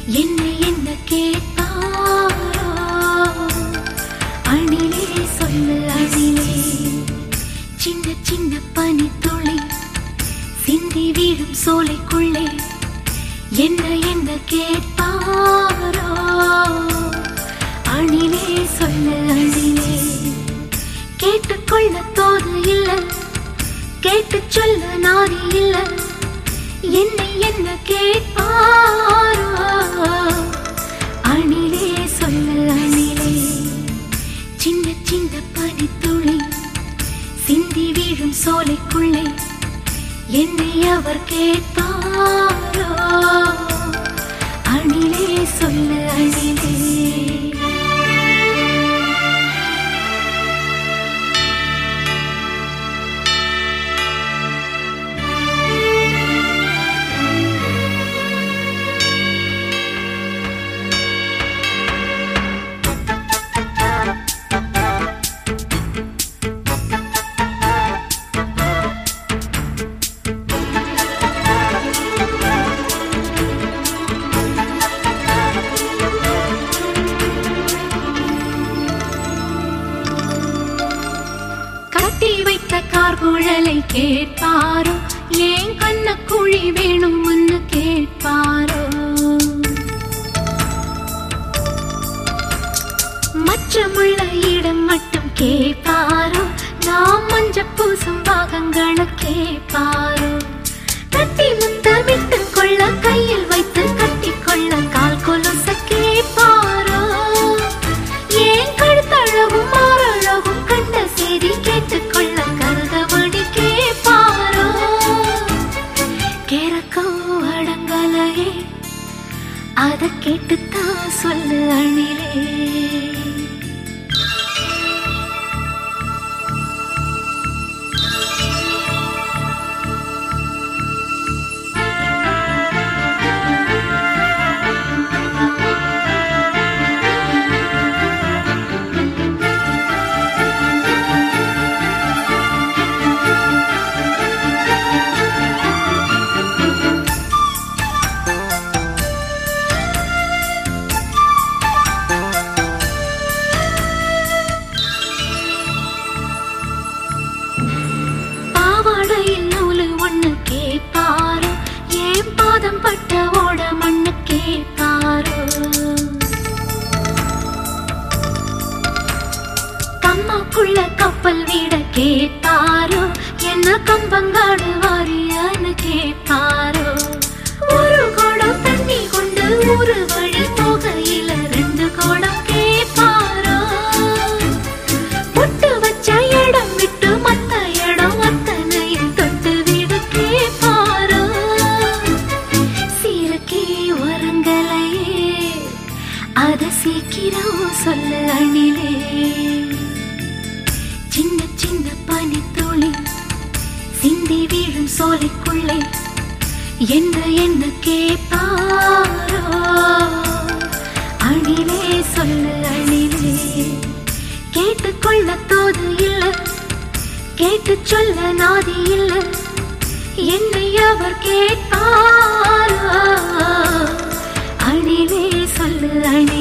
என்னை என்ன கேட்பாரோ அணிலே சொல்லு அணிலே சின்ன சின்ன பனி துளி சிந்தி வீழும் சோலைக்குள்ளே என்ன என்ன கேட்பாரோ அணிலே சொல்லு அணிலே கேட்டுக்கொள்ள தோது இல்ல கேட்டு சொல்ல நாதி இல்ல என்னை என்ன கேட்பாரோ அணிலே சொல்லு அணிலே சின்ன சின்ன பனித்துளி சிந்தி வீழும் சோலைக்குள்ளே என்னை அவர் கேட்பாரோ அணிலே சொல்லு அணிலே கட்டி வைத்த கார்குழலை கேட்பாரோ ஏன் கண்ண குழி வேணும்னு கேட்பாரோ மச்சமுள்ள இடம் மட்டும் கேட்பாரோ நாம் மஞ்ச பூசும் பாகங்களை கேட்பாரோ கட்டி முத்தமிட்டு கொள்ள கையில் வைத்து கட்டி கொள்ள கால் கொலுச கேட்பாரோ ஏன் கழுத்தழகும் மாறழகும் கண்ட செய்தி கேட்டுக்கொள்ள கருதபடி கேட்பாரோ கேரக்கோ அடங்கலையே அத கேட்டுத்தான் சொல்லு அணிலே பாவாடையில் நூலு ஒண்ணு கேட்பாரோ ஏன் பாதம் பட்ட ஓட மண்ணு கேட்பாரோ கம்மாக்குள்ள கப்பல் வீட கேட்பாரோ என்ன கம்பங்காடு வாரியான்னு கேட்பாரோ ஒரு குடம் தண்ணி கொண்டு ஒரு வழி போகையில ரெண்டு குடம் கேட்பாரோ பொட்டு வச்ச இடம் விட்டு மத்த இடம் அத்தனையும் தொட்டு விடு கேட்பாரோ சீரக்கே உரங்களையே அத சீக்கிரம் சொல்லு அணிலே சின்ன சின்ன பனித்துளி சிந்தி வீழும் சோலைக்குள்ளே என்ன என்ன கேட்பாரோ அணிலே சொல்லு அணிலே கேட்டுக்கொள்ள தோது இல்ல கேட்டு சொல்ல நாதி இல்ல என்னை அவர் கேட்பாரோ அணிலே சொல்லு அணி